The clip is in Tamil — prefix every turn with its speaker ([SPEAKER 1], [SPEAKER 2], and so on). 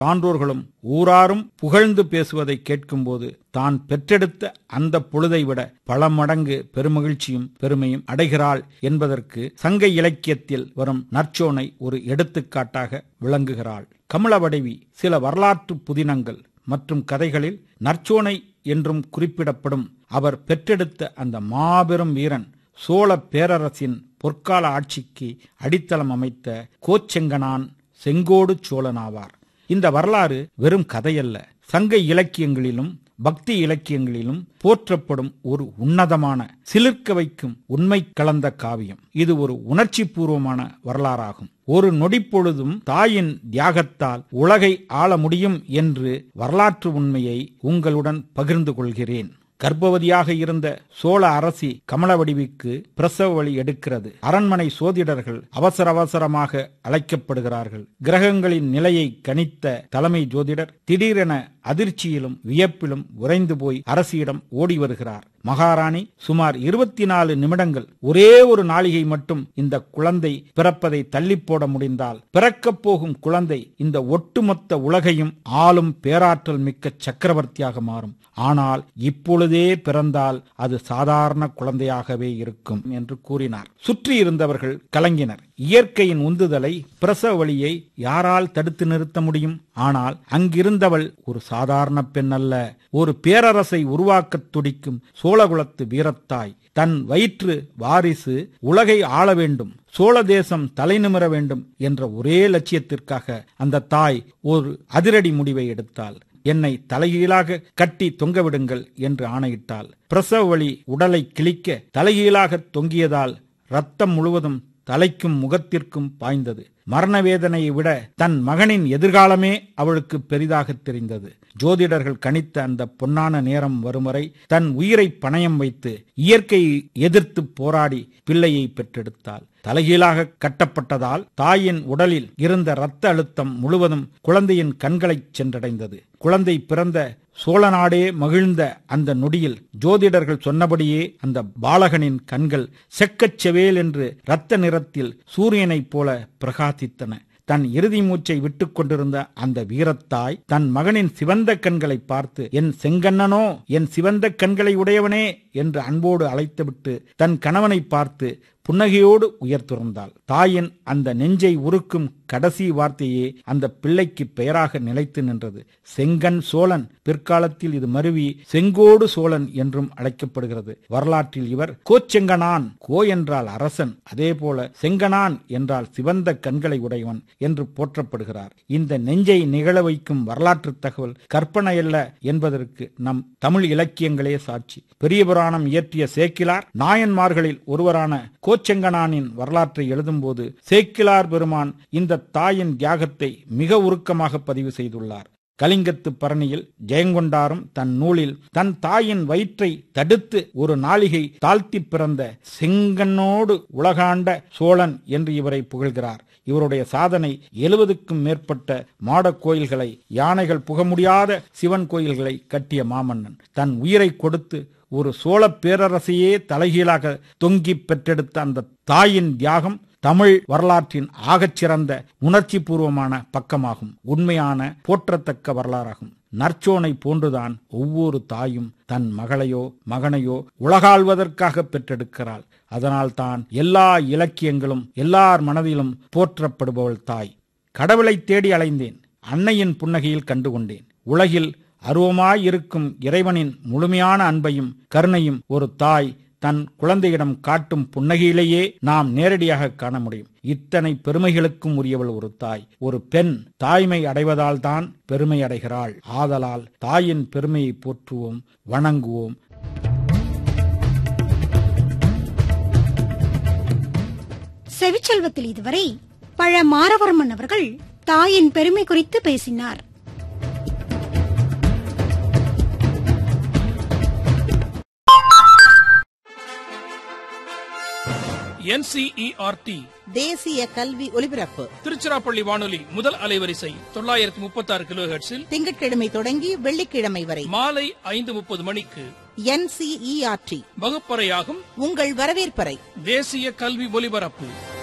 [SPEAKER 1] சான்றோர்களும் ஊராரும் புகழ்ந்து பேசுவதை கேட்கும்போது தான் பெற்றெடுத்த அந்த பொழுதை விட பல மடங்கு பெருமகிழ்ச்சியும் பெருமையும் அடைகிறாள் என்பதற்கு சங்க இலக்கியத்தில் வரும் நற்சோனை ஒரு எடுத்துக்காட்டாக விளங்குகிறாள் கமலவடைவி சில வரலாற்று புதினங்கள் மற்றும் கதைகளில் நற்சோனை என்றும் குறிப்பிடப்படும் அவர் பெற்றெடுத்த அந்த மாபெரும் வீரன் சோழ பேரரசின் பொற்கால ஆட்சிக்கு அடித்தளம் அமைத்த கோச்செங்கனான் செங்கோடு சோழனாவார் இந்த வரலாறு வெறும் கதையல்ல சங்க இலக்கியங்களிலும் பக்தி இலக்கியங்களிலும் போற்றப்படும் ஒரு உன்னதமான சிலிர்க்க வைக்கும் உண்மை கலந்த காவியம் இது ஒரு உணர்ச்சி பூர்வமான வரலாறாகும் ஒரு நொடிப்பொழுதும் தாயின் தியாகத்தால் உலகை ஆள முடியும் என்று வரலாற்று உண்மையை உங்களுடன் பகிர்ந்து கொள்கிறேன் கர்ப்பவதியாக இருந்த சோழ அரசி கமலவடிவுக்கு பிரசவ வழி எடுக்கிறது அரண்மனை சோதிடர்கள் அவசர அவசரமாக அழைக்கப்படுகிறார்கள் கிரகங்களின் நிலையை கணித்த தலைமை ஜோதிடர் திடீரென அதிர்ச்சியிலும் வியப்பிலும் உறைந்து போய் அரசியிடம் ஓடி வருகிறார் மகாராணி சுமார் இருபத்தி நாலு நிமிடங்கள் ஒரே ஒரு நாளிகை மட்டும் இந்த குழந்தை பிறப்பதை தள்ளி போட முடிந்தால் பிறக்கப் போகும் குழந்தை இந்த ஒட்டுமொத்த உலகையும் ஆளும் பேராற்றல் மிக்க சக்கரவர்த்தியாக மாறும் ஆனால் இப்பொழுதே பிறந்தால் அது சாதாரண குழந்தையாகவே இருக்கும் என்று கூறினார் சுற்றி இருந்தவர்கள் கலங்கினர் இயற்கையின் உந்துதலை பிரசவ வழியை யாரால் தடுத்து நிறுத்த முடியும் ஆனால் அங்கிருந்தவள் ஒரு சாதாரண பெண் அல்ல ஒரு பேரரசை உருவாக்கத் துடிக்கும் சோழகுலத்து வீரத்தாய் தன் வயிற்று வாரிசு உலகை ஆள வேண்டும் சோழ தேசம் தலைநிமிர வேண்டும் என்ற ஒரே லட்சியத்திற்காக அந்த தாய் ஒரு அதிரடி முடிவை எடுத்தாள் என்னை தலைகீழாக கட்டி தொங்கவிடுங்கள் என்று ஆணையிட்டாள் பிரசவ வழி உடலை கிழிக்க தலைகீழாக தொங்கியதால் ரத்தம் முழுவதும் தலைக்கும் முகத்திற்கும் பாய்ந்தது மரண வேதனையை விட தன் மகனின் எதிர்காலமே அவளுக்கு பெரிதாக தெரிந்தது ஜோதிடர்கள் கணித்த அந்த பொன்னான நேரம் வரும் வரை தன் உயிரை பணயம் வைத்து இயற்கையை எதிர்த்து போராடி பிள்ளையை பெற்றெடுத்தாள் தலைகீழாக கட்டப்பட்டதால் தாயின் உடலில் இருந்த இரத்த அழுத்தம் முழுவதும் குழந்தையின் கண்களைச் சென்றடைந்தது குழந்தை பிறந்த சோழநாடே மகிழ்ந்த அந்த நொடியில் ஜோதிடர்கள் சொன்னபடியே அந்த பாலகனின் கண்கள் செக்கச் செவேல் என்று இரத்த நிறத்தில் சூரியனைப் போல பிரகாசித்தன தன் இறுதி மூச்சை விட்டுக் கொண்டிருந்த அந்த வீரத்தாய் தன் மகனின் சிவந்த கண்களை பார்த்து என் செங்கண்ணனோ என் சிவந்த கண்களை உடையவனே என்று அன்போடு அழைத்துவிட்டு தன் கணவனை பார்த்து புன்னகையோடு உயர்த்துறந்தாள் தாயின் அந்த நெஞ்சை உருக்கும் கடைசி வார்த்தையே அந்த பிள்ளைக்கு பெயராக நிலைத்து நின்றது செங்கன் சோழன் பிற்காலத்தில் இது மருவி செங்கோடு சோழன் என்றும் அழைக்கப்படுகிறது வரலாற்றில் இவர் கோச்செங்கனான் கோ என்றால் அரசன் அதே போல செங்கனான் என்றால் சிவந்த கண்களை உடையவன் என்று போற்றப்படுகிறார் இந்த நெஞ்சை நிகழ வைக்கும் வரலாற்று தகவல் கற்பனையல்ல என்பதற்கு நம் தமிழ் இலக்கியங்களே சாட்சி பெரிய புராணம் இயற்றிய சேக்கிலார் நாயன்மார்களில் ஒருவரான கோச்செங்கனானின் வரலாற்றை எழுதும்போது சேக்கிலார் பெருமான் இந்த தாயின் தியாகத்தை மிக உருக்கமாக பதிவு செய்துள்ளார் கலிங்கத்து பரணியில் ஜெயங்கொண்டாரும் தன் நூலில் தன் தாயின் வயிற்றை தடுத்து ஒரு நாளிகை தாழ்த்தி பிறந்த செங்கன்னோடு உலகாண்ட சோழன் என்று இவரை புகழ்கிறார் இவருடைய சாதனை எழுபதுக்கும் மேற்பட்ட மாடக் கோயில்களை யானைகள் புக முடியாத சிவன் கோயில்களை கட்டிய மாமன்னன் தன் உயிரை கொடுத்து ஒரு சோழ பேரரசையே தலைகீழாக தொங்கி பெற்றெடுத்த அந்த தாயின் தியாகம் தமிழ் வரலாற்றின் ஆகச்சிறந்த உணர்ச்சி பூர்வமான பக்கமாகும் உண்மையான போற்றத்தக்க வரலாறாகும் நற்சோனை போன்றுதான் ஒவ்வொரு தாயும் தன் மகளையோ மகனையோ உலகாள்வதற்காக பெற்றெடுக்கிறாள் அதனால்தான் எல்லா இலக்கியங்களும் எல்லார் மனதிலும் போற்றப்படுபவள் தாய் கடவுளை தேடி அலைந்தேன் அன்னையின் புன்னகையில் கண்டுகொண்டேன் உலகில் அருவமாயிருக்கும் இறைவனின் முழுமையான அன்பையும் கருணையும் ஒரு தாய் தன் குழந்தையிடம் காட்டும் புன்னகையிலேயே நாம் நேரடியாக காண முடியும் இத்தனை பெருமைகளுக்கும் உரியவள் ஒரு தாய் ஒரு பெண் தாய்மை அடைவதால் தான் பெருமை அடைகிறாள் ஆதலால் தாயின் பெருமையை போற்றுவோம் வணங்குவோம்
[SPEAKER 2] செவிச்செல்வத்தில் இதுவரை பழ மாரவர்மன் அவர்கள் தாயின் பெருமை குறித்து பேசினார்
[SPEAKER 3] என்சிஇஆர்டி
[SPEAKER 4] தேசிய கல்வி ஒலிபரப்பு
[SPEAKER 3] திருச்சிராப்பள்ளி வானொலி முதல் அலைவரிசை தொள்ளாயிரத்தி முப்பத்தி ஆறு கிலோ ஹெர்ட்ஸில்
[SPEAKER 4] திங்கட்கிழமை தொடங்கி வெள்ளிக்கிழமை வரை
[SPEAKER 3] மாலை ஐந்து முப்பது மணிக்கு
[SPEAKER 4] என்சிஇஆர்டி
[SPEAKER 3] வகுப்பறையாகும்
[SPEAKER 4] உங்கள் வரவேற்பறை
[SPEAKER 3] தேசிய கல்வி ஒலிபரப்பு